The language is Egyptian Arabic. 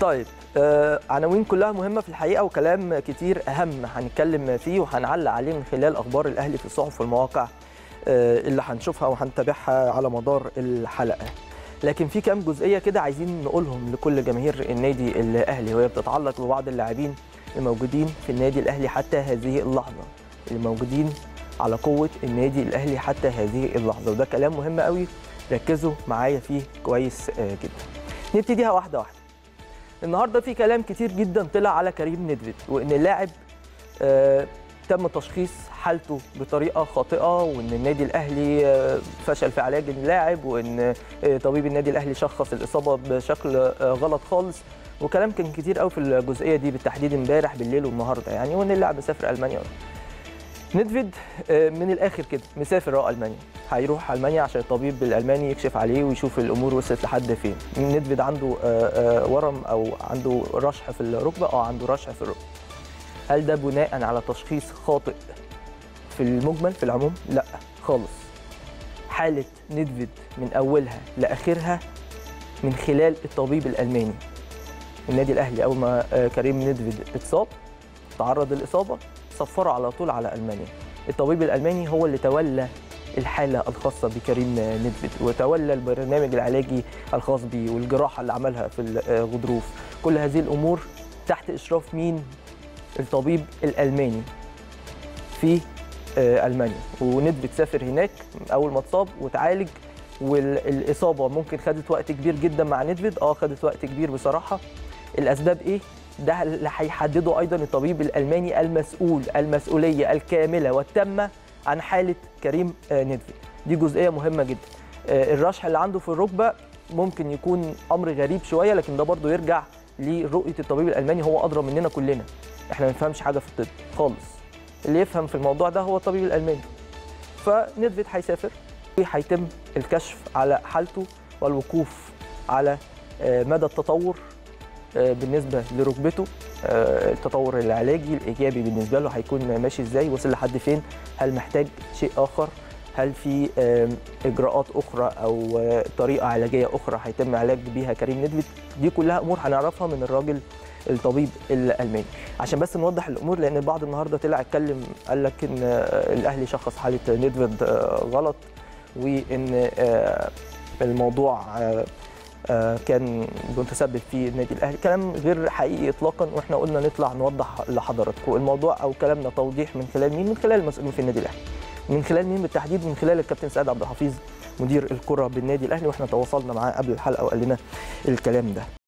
طيب آه عناوين كلها مهمه في الحقيقه وكلام كتير اهم هنتكلم فيه وهنعلق عليه من خلال اخبار الاهلي في الصحف والمواقع آه اللي هنشوفها وهنتابعها على مدار الحلقه لكن في كام جزئيه كده عايزين نقولهم لكل جماهير النادي الاهلي وهي بتتعلق ببعض اللاعبين الموجودين في النادي الاهلي حتى هذه اللحظه اللي موجودين على قوه النادي الاهلي حتى هذه اللحظه وده كلام مهم قوي ركزوا معايا فيه كويس آه جدا نبتديها واحده واحده النهارده في كلام كتير جدا طلع على كريم ندفد وان اللاعب آه تم تشخيص حالته بطريقه خاطئه وان النادي الاهلي آه فشل في علاج اللاعب وان آه طبيب النادي الاهلي شخص الاصابه بشكل آه غلط خالص وكلام كان كتير قوي في الجزئيه دي بالتحديد امبارح بالليل والنهارده يعني وان اللاعب مسافر المانيا ندفد من الاخر كده مسافر راح المانيا هيروح المانيا عشان الطبيب الالماني يكشف عليه ويشوف الامور وصلت لحد فين ندفد عنده ورم او عنده رشح في الركبه اه عنده رشح في الركبه هل ده بناء على تشخيص خاطئ في المجمل في العموم لا خالص حاله ندفد من اولها لاخرها من خلال الطبيب الالماني النادي الاهلي اول ما كريم ندفد اتصاب تعرض للاصابه سفره على طول على المانيا الطبيب الالماني هو اللي تولى الحاله الخاصه بكريم ندفد وتولى البرنامج العلاجي الخاص بيه والجراحه اللي عملها في الغضروف كل هذه الامور تحت اشراف مين الطبيب الالماني في المانيا وندفد سافر هناك اول ما اتصاب وتعالج والاصابه ممكن خدت وقت كبير جدا مع ندفد اه خدت وقت كبير بصراحه الاسباب ايه ده اللي هيحدده ايضا الطبيب الالماني المسؤول المسؤوليه الكامله والتامه عن حاله كريم ندفد دي جزئيه مهمه جدا الرشح اللي عنده في الركبه ممكن يكون امر غريب شويه لكن ده برضو يرجع لرؤيه الطبيب الالماني هو ادرى مننا كلنا احنا ما نفهمش حاجه في الطب خالص اللي يفهم في الموضوع ده هو الطبيب الالماني فندفد هيسافر وهيتم الكشف على حالته والوقوف على مدى التطور بالنسبه لركبته التطور العلاجي الايجابي بالنسبه له هيكون ماشي ازاي وصل لحد فين هل محتاج شيء اخر هل في اجراءات اخرى او طريقه علاجيه اخرى هيتم علاج بيها كريم ندفد دي كلها امور هنعرفها من الراجل الطبيب الالماني عشان بس نوضح الامور لان البعض النهارده طلع اتكلم قال لك ان الاهلي شخص حاله ندفد غلط وان الموضوع كان متسبب فيه النادي الاهلي كلام غير حقيقي اطلاقا واحنا قلنا نطلع نوضح لحضراتكم الموضوع او كلامنا توضيح من خلال مين من خلال المسؤولين في النادي الاهلي من خلال مين بالتحديد من خلال الكابتن سعد عبد الحفيظ مدير الكره بالنادي الاهلي واحنا تواصلنا معاه قبل الحلقه وقال لنا الكلام ده